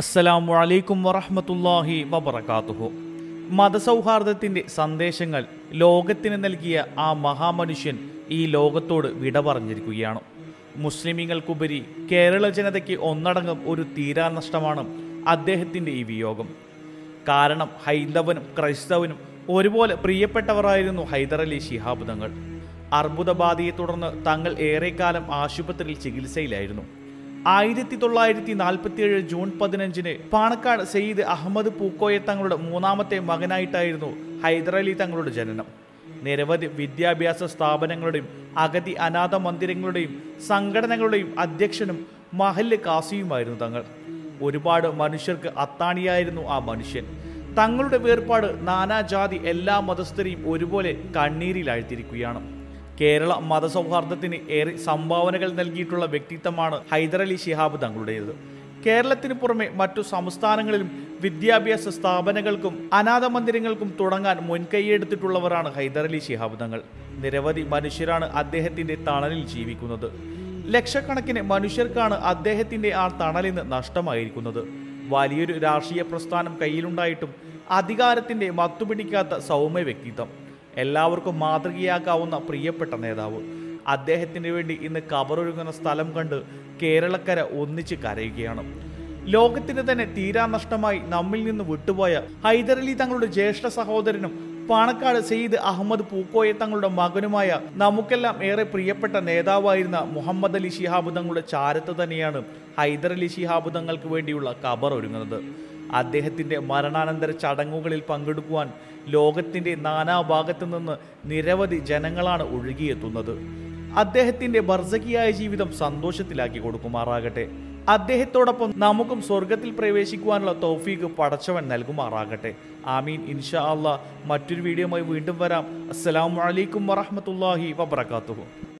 അസ്സലാമു അലൈക്കും വറഹ്മത്തുള്ളാഹി വബറകാതുഹു മതസൗഹാർദ്ദത്തിൻ്റെ സന്ദേശങ്ങൾ ലോകത്തിന് നൽകിയ ആ മഹാമനുഷ്യൻ ഈ ലോകത്തോട് വിട പറഞ്ഞിരിക്കുകയാണ് മുസ്ലിമീങ്ങൾക്കുപരി കേരള ജനതയ്ക്ക് ഒന്നടങ്കം ഒരു തീരാനഷ്ടമാണ് അദ്ദേഹത്തിൻ്റെ ഈ വിയോഗം കാരണം ഹൈന്ദവനും ക്രൈസ്തവനും ഒരുപോലെ പ്രിയപ്പെട്ടവരായിരുന്നു ഹൈദരലി ശിഹാബ് തങ്ങൾ അർബുദബാധയെ തുടർന്ന് തങ്ങൾ ഏറെക്കാലം ആശുപത്രിയിൽ ചികിത്സയിലായിരുന്നു ആയിരത്തി തൊള്ളായിരത്തി നാൽപ്പത്തിയേഴ് ജൂൺ പതിനഞ്ചിന് പാണക്കാട് സയ്യിദ് അഹമ്മദ് പൂക്കോയ തങ്ങളുടെ മൂന്നാമത്തെ മകനായിട്ടായിരുന്നു ഹൈദരലി തങ്ങളുടെ ജനനം നിരവധി വിദ്യാഭ്യാസ സ്ഥാപനങ്ങളുടെയും അഗതി അനാഥ മന്ദിരങ്ങളുടെയും സംഘടനകളുടെയും അധ്യക്ഷനും മഹല്ല് കാസിയുമായിരുന്നു തങ്ങൾ ഒരുപാട് മനുഷ്യർക്ക് അത്താണിയായിരുന്നു ആ മനുഷ്യൻ തങ്ങളുടെ വേർപാട് നാനാജാതി എല്ലാ മതസ്ഥരെയും ഒരുപോലെ കണ്ണീരിലാഴ്ത്തിയിരിക്കുകയാണ് കേരള മതസൗഹാർദ്ദത്തിന് ഏറെ സംഭാവനകൾ നൽകിയിട്ടുള്ള വ്യക്തിത്വമാണ് ഹൈദരലി ശിഹാബ് തങ്ങളുടേത് കേരളത്തിന് പുറമെ മറ്റു സംസ്ഥാനങ്ങളിലും വിദ്യാഭ്യാസ സ്ഥാപനങ്ങൾക്കും അനാഥ മന്ദിരങ്ങൾക്കും തുടങ്ങാൻ മുൻകൈയെടുത്തിട്ടുള്ളവരാണ് ഹൈദരലി ശിഹാബ് തങ്ങൾ നിരവധി മനുഷ്യരാണ് അദ്ദേഹത്തിന്റെ തണലിൽ ജീവിക്കുന്നത് ലക്ഷക്കണക്കിന് മനുഷ്യർക്കാണ് അദ്ദേഹത്തിന്റെ ആ തണലിന്ന് നഷ്ടമായിരിക്കുന്നത് വലിയൊരു രാഷ്ട്രീയ പ്രസ്ഥാനം കയ്യിലുണ്ടായിട്ടും അധികാരത്തിന്റെ മത്തുപിടിക്കാത്ത സൗമ്യ വ്യക്തിത്വം എല്ലാവർക്കും മാതൃകയാക്കാവുന്ന പ്രിയപ്പെട്ട നേതാവ് അദ്ദേഹത്തിന് വേണ്ടി ഇന്ന് കബറൊരുങ്ങുന്ന സ്ഥലം കണ്ട് കേരളക്കര ഒന്നിച്ച് കരയുകയാണ് ലോകത്തിന് തന്നെ തീരാ നഷ്ടമായി നമ്മിൽ നിന്ന് വിട്ടുപോയ ഹൈദരലി തങ്ങളുടെ ജ്യേഷ്ഠ സഹോദരനും പാണക്കാട് സെയ്ദ് അഹമ്മദ് പൂക്കോയ തങ്ങളുടെ മകനുമായ നമുക്കെല്ലാം ഏറെ പ്രിയപ്പെട്ട നേതാവായിരുന്ന മുഹമ്മദ് അലി ശിഹാബ് തങ്ങളുടെ ചാരത്ത് തന്നെയാണ് ഹൈദരലി ശിഹാബ് തങ്ങൾക്ക് വേണ്ടിയുള്ള കബർ ഒരുങ്ങുന്നത് അദ്ദേഹത്തിൻ്റെ മരണാനന്തര ചടങ്ങുകളിൽ പങ്കെടുക്കുവാൻ ലോകത്തിൻ്റെ നാനാഭാഗത്തു നിന്ന് നിരവധി ജനങ്ങളാണ് ഒഴുകിയെത്തുന്നത് അദ്ദേഹത്തിൻ്റെ ബർസകിയായ ജീവിതം സന്തോഷത്തിലാക്കി കൊടുക്കുമാറാകട്ടെ അദ്ദേഹത്തോടൊപ്പം നമുക്കും സ്വർഗത്തിൽ പ്രവേശിക്കുവാനുള്ള തൗഫീഖ് പടച്ചവൻ നൽകുമാറാകട്ടെ ആമീൻ ഇൻഷാ അള്ളാഹ് മറ്റൊരു വീഡിയോയുമായി വീണ്ടും വരാം അസ്സലാമു അലൈക്കും വറഹ്മത്തുള്ളാഹി വബറകാതുഹു